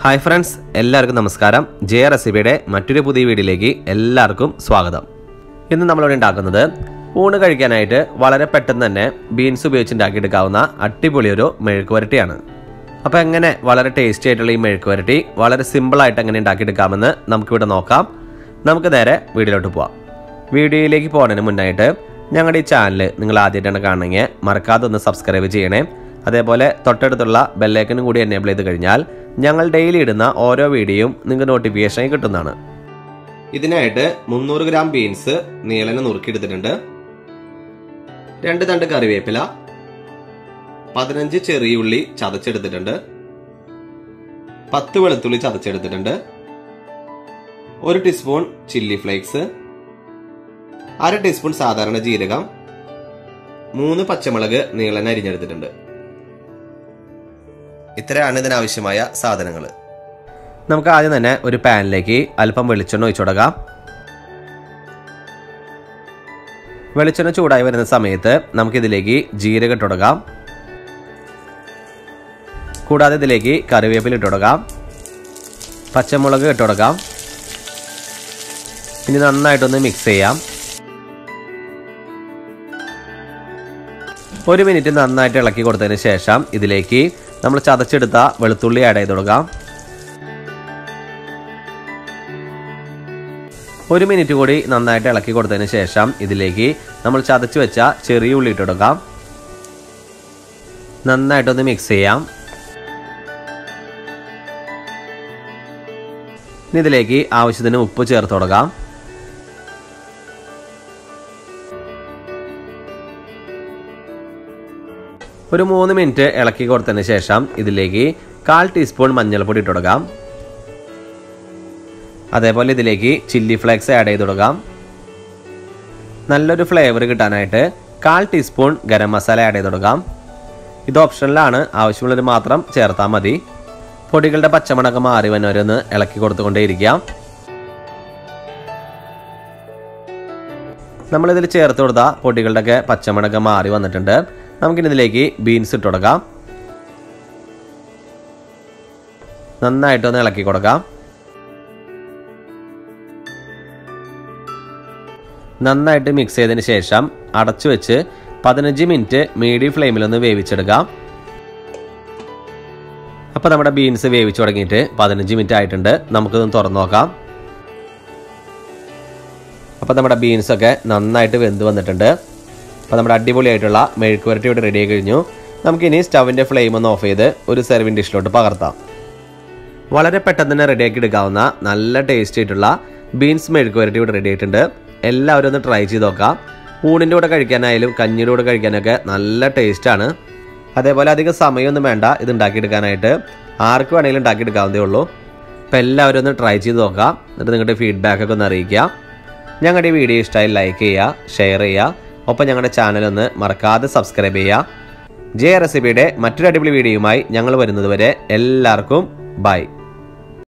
hi friends എല്ലാവർക്കും നമസ്കാരം ജയ റെസിപ്പിയുടെ മറ്റൊരു പുതിയ വീഡിയോയിലേക്ക് എല്ലാവർക്കും സ്വാഗതം ഇന്ന് നമ്മളിവിടെ ഉണ്ടാക്കുന്നത് ഊണ് കഴിക്കാനായിട്ട് വളരെ പെട്ടെന്ന് തന്നെ ബീൻസ് ഉപയോഗിച്ച് ഉണ്ടാക്കിയെടുക്കാവുന്ന അടിപൊളി ഒരു മെഴുക്ക് വരട്ടിയാണ് അപ്പോൾ എങ്ങനെ വളരെ ടേസ്റ്റി ആയിട്ടുള്ള ഈ മെഴുക്ക് വരട്ടി വളരെ സിമ്പിളായിട്ട് എങ്ങനെ ഉണ്ടാക്കിയെടുക്കാമെന്ന് നമുക്കിവിടെ നോക്കാം നമുക്ക് നേരെ വീഡിയോയിലോട്ട് പോവാം വീഡിയോയിലേക്ക് പോകുന്നതിന് മുന്നായിട്ട് ഞങ്ങളുടെ ഈ ചാനൽ നിങ്ങൾ ആദ്യമായിട്ടാണ് കാണണമെങ്കിൽ മറക്കാതെ ഒന്ന് സബ്സ്ക്രൈബ് ചെയ്യണേ അതേപോലെ തൊട്ടടുത്തുള്ള ബെല്ലൈക്കനും കൂടി എനേബിൾ ചെയ്ത് കഴിഞ്ഞാൽ ഞങ്ങൾ ഡെയിലി ഇടുന്ന ഓരോ വീഡിയോയും നിങ്ങൾക്ക് നോട്ടിഫിക്കേഷനായി കിട്ടുന്നതാണ് ഇതിനായിട്ട് മുന്നൂറ് ഗ്രാം ബീൻസ് നീളനെ നുറുക്കിയെടുത്തിട്ടുണ്ട് രണ്ട് തണ്ട് കറിവേപ്പില പതിനഞ്ച് ചെറിയ ഉള്ളി ചതച്ചെടുത്തിട്ടുണ്ട് പത്ത് വെളുത്തുള്ളി ചതച്ചെടുത്തിട്ടുണ്ട് ഒരു ടീസ്പൂൺ ചില്ലി ഫ്ലേക്സ് അര ടീസ്പൂൺ സാധാരണ ജീരകം മൂന്ന് പച്ചമുളക് നീളനെ അരിഞ്ഞെടുത്തിട്ടുണ്ട് ഇത്രയാണ് ഇതിനാവശ്യമായ സാധനങ്ങൾ നമുക്ക് ആദ്യം തന്നെ ഒരു പാനിലേക്ക് അല്പം വെളിച്ചെണ്ണ ഒഴിച്ചു കൊടുക്കാം വെളിച്ചെണ്ണ ചൂടായി വരുന്ന സമയത്ത് നമുക്കിതിലേക്ക് ജീരകം ഇട്ട് കൊടുക്കാം കൂടാതെ ഇതിലേക്ക് കറിവേപ്പില ഇട്ട് കൊടുക്കാം പച്ചമുളക് ഇട്ട് കൊടുക്കാം ഇനി നന്നായിട്ടൊന്ന് മിക്സ് ചെയ്യാം ഒരു മിനിറ്റ് നന്നായിട്ട് ഇളക്കി കൊടുത്തതിന് ശേഷം ഇതിലേക്ക് നമ്മൾ ചതച്ചെടുത്ത വെളുത്തുള്ളി ആഡ് ചെയ്ത് കൊടുക്കാം ഒരു മിനിറ്റ് കൂടി നന്നായിട്ട് ഇളക്കി കൊടുത്തതിന് ശേഷം ഇതിലേക്ക് നമ്മൾ ചതച്ച് വെച്ച ചെറിയ ഉള്ളി ഇട്ട് കൊടുക്കാം നന്നായിട്ടൊന്ന് മിക്സ് ചെയ്യാം ഇനി ഇതിലേക്ക് ആവശ്യത്തിന് ഉപ്പ് ചേർത്ത് കൊടുക്കാം ഒരു മൂന്ന് മിനിറ്റ് ഇളക്കി കൊടുത്തതിന് ശേഷം ഇതിലേക്ക് കാൽ ടീസ്പൂൺ മഞ്ഞൾപ്പൊടി ഇട്ട് കൊടുക്കാം അതേപോലെ ഇതിലേക്ക് ചില്ലി ഫ്ലേക്സ് ആഡ് ചെയ്ത് കൊടുക്കാം നല്ലൊരു ഫ്ലേവർ കിട്ടാനായിട്ട് കാൽ ടീസ്പൂൺ ഗരം മസാല ആഡ് ചെയ്ത് കൊടുക്കാം ഇത് ഓപ്ഷനിലാണ് ആവശ്യമുള്ളത് മാത്രം ചേർത്താൽ മതി പൊടികളുടെ പച്ചമണക്ക് മാറി വന്നവരൊന്ന് ഇളക്കി കൊടുത്തുകൊണ്ടേയിരിക്കാം നമ്മളിതിൽ ചേർത്ത് കൊടുത്ത പൊടികളുടെയൊക്കെ പച്ചമണക്ക് മാറി വന്നിട്ടുണ്ട് നമുക്കിനി ഇതിലേക്ക് ബീൻസ് ഇട്ട് കൊടുക്കാം നന്നായിട്ടൊന്ന് ഇളക്കി കൊടുക്കാം നന്നായിട്ട് മിക്സ് ചെയ്തതിന് ശേഷം അടച്ചു വെച്ച് പതിനഞ്ച് മിനിറ്റ് മീഡിയം ഫ്ലെയിമിലൊന്ന് വേവിച്ചെടുക്കാം അപ്പോൾ നമ്മുടെ ബീൻസ് വേവിച്ചു തുടങ്ങിയിട്ട് പതിനഞ്ച് മിനിറ്റ് ആയിട്ടുണ്ട് നമുക്കിതൊന്ന് തുറന്നു നോക്കാം അപ്പോൾ നമ്മുടെ ബീൻസൊക്കെ നന്നായിട്ട് വെന്ത് വന്നിട്ടുണ്ട് അപ്പോൾ നമ്മുടെ അടിപൊളിയായിട്ടുള്ള മെഴുക്ക് വരട്ടി ഇവിടെ റെഡി ആയി കഴിഞ്ഞു നമുക്കിനി സ്റ്റവിൻ്റെ ഫ്ലെയിം ഒന്ന് ഓഫ് ചെയ്ത് ഒരു സെർവിങ് ഡിഷിലോട്ട് പകർത്താം വളരെ പെട്ടെന്ന് തന്നെ റെഡിയാക്കി എടുക്കാവുന്ന നല്ല ടേസ്റ്റി ആയിട്ടുള്ള ബീൻസ് മെഴുക്ക് വരട്ടി ഇവിടെ റെഡി ആയിട്ടുണ്ട് എല്ലാവരും ഒന്ന് ട്രൈ ചെയ്ത് നോക്കാം ഊണിൻ്റെ കൂടെ കഴിക്കാനായാലും കഞ്ഞിയുടെ കൂടെ കഴിക്കാനൊക്കെ നല്ല ടേസ്റ്റാണ് അതേപോലെ അധികം സമയമൊന്നും വേണ്ട ഇത് ഉണ്ടാക്കിയെടുക്കാനായിട്ട് ആർക്ക് വേണമെങ്കിലും ഉണ്ടാക്കിയെടുക്കാവുന്നതേ ഉള്ളൂ അപ്പോൾ എല്ലാവരും ഒന്ന് ട്രൈ ചെയ്ത് നോക്കാം എന്നിട്ട് നിങ്ങളുടെ ഫീഡ്ബാക്കൊക്കെ ഒന്ന് അറിയിക്കുക ഞങ്ങളുടെ ഈ വീഡിയോ ഇഷ്ടമായി ലൈക്ക് ചെയ്യുക ഷെയർ ചെയ്യുക ഒപ്പം ഞങ്ങളുടെ ചാനൽ ഒന്ന് മറക്കാതെ സബ്സ്ക്രൈബ് ചെയ്യുക ജെ റെസിപ്പിയുടെ മറ്റൊരു അടിപൊളി വീഡിയോയുമായി ഞങ്ങൾ വരുന്നതുവരെ എല്ലാവർക്കും ബൈ